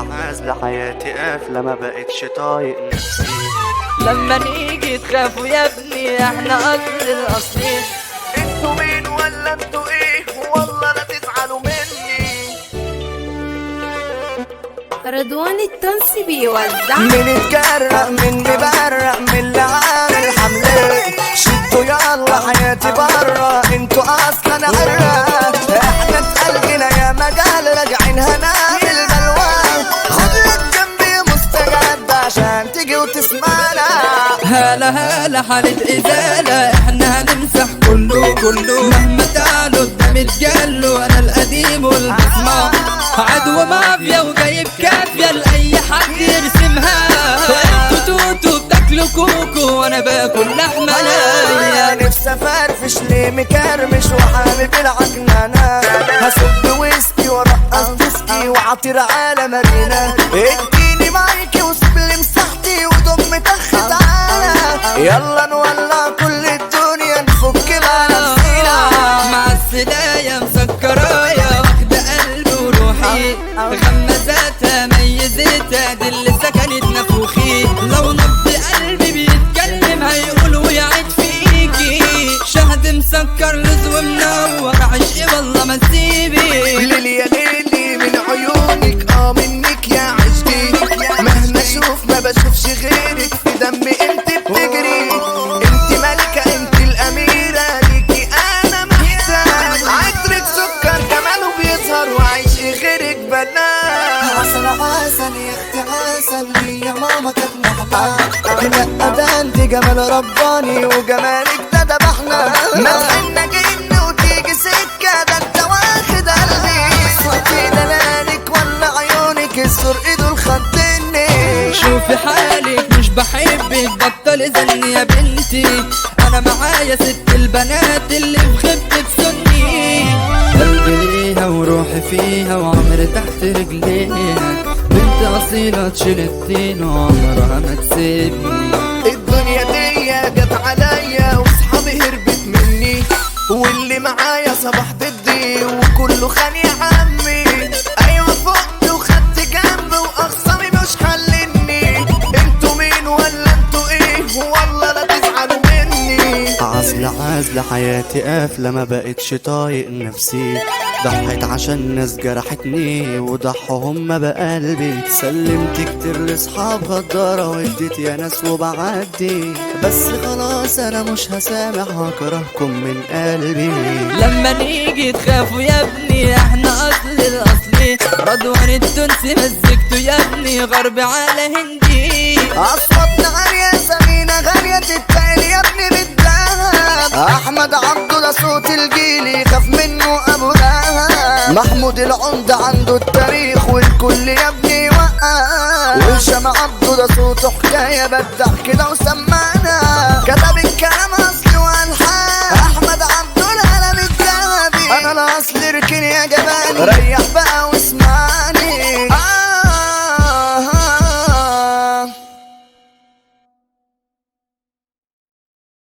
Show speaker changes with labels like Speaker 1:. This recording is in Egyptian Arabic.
Speaker 1: عازلة عازلة حياتي قافلة ما بقتش طايق نفسي
Speaker 2: لما نيجي تخافوا يا ابني احنا اصل الاصلين
Speaker 1: انتوا مين ولا انتوا ايه والله لا تزعلوا مني
Speaker 3: رضوان التونسي بيوزع
Speaker 1: من اتجرأ من مبرق من اللي عامل حملة شدوا يلا حياتي برا انتوا اصلا عرق احنا اتقلقنا يا مجال راجعين هنعمل بلوان خد لك جنبي مستجد عشان تيجي وتسمعنا
Speaker 2: هلا هلا حالة ازالة احنا هنمسح كله كله مهما تعالوا قدام تجلوا انا القديم والبصمة عدو مافيا وجايب كافية لأي حد يرسمها انتوا توتو بتاكلوا كوكو وانا باكل لحمة
Speaker 1: يا
Speaker 2: نية
Speaker 1: نفسي افرفش ليه مكرمش وحابب العجنانة هصب ويسكي وارقص ديسكي وعطير على مارينا اديني مايكي وسيب لي مساحتي ودم تخ تعالى يلا نولع كل الدنيا نفك مع نفسينا
Speaker 2: مع السلاية مسكرايا واخدة قلبي وروحي غمزاتها ميزتها دي اللي سكنت نفوخي لو نبض قلبي بيتكلم هيقول ويعيد فيكي شهد مسكر لزو منور عشقي والله ما تسيبي
Speaker 1: ليلي يا ليلي من عيونك اه منك يا عشقي مهما اشوف ما بشوفش غيرك في دمي انت بتجري انت ملكة انت الاميرة ليكي انا محتاج عطرك سكر جماله بيظهر وعيش غيرك بنات عسل عسل يا اختي عسل يا ماما كانت محتاج لا ده انت جمال رباني وجمالك ده ذبحنا ما تحنا جن وتيجي سكة ده انت واخد قلبي صوتي دلالك ولا عيونك السر ايده الخدني
Speaker 2: شوفي حالك مش بحبك بطل زن يا بنتي انا معايا ست البنات اللي في خيبتي بسني قلبي ليها وروحي فيها وعمري تحت رجليها بنت اصيلة تشيل الطين وعمرها ما تسيبني
Speaker 1: الدنيا دي جت عليا واصحابي هربت مني واللي معايا صباح ضدي وكله خان يا عمي ايوه فقت وخدت جنب واخصامي مش حلني انتوا مين ولا انتوا ايه والله لا تزعلوا مني عازلة عازلة حياتي قافلة ما بقتش طايق نفسي ضحيت عشان ناس جرحتني وضحوا هما بقلبي سلمت كتير لاصحاب غدارة واديت يا ناس وبعدي بس خلاص انا مش هسامح هكرهكم من قلبي
Speaker 2: لما نيجي تخافوا يا ابني احنا اصل الاصلي رضوان التونسي مزجته يا ابني غربي على هندي
Speaker 1: اصواتنا غالية سمينة غالية تتقال يا ابني بالذهب احمد عبده ده صوت الجيل يخاف منه ابو دهب محمود العمدة عنده التاريخ والكل يا ابني وقف وهشام عبده ده صوته حكاية بدع كده وسمعنا كتب الكلام اصلي والحان احمد عبده القلم الذهبي انا الاصل اركن يا جباني ريح بقى واسمع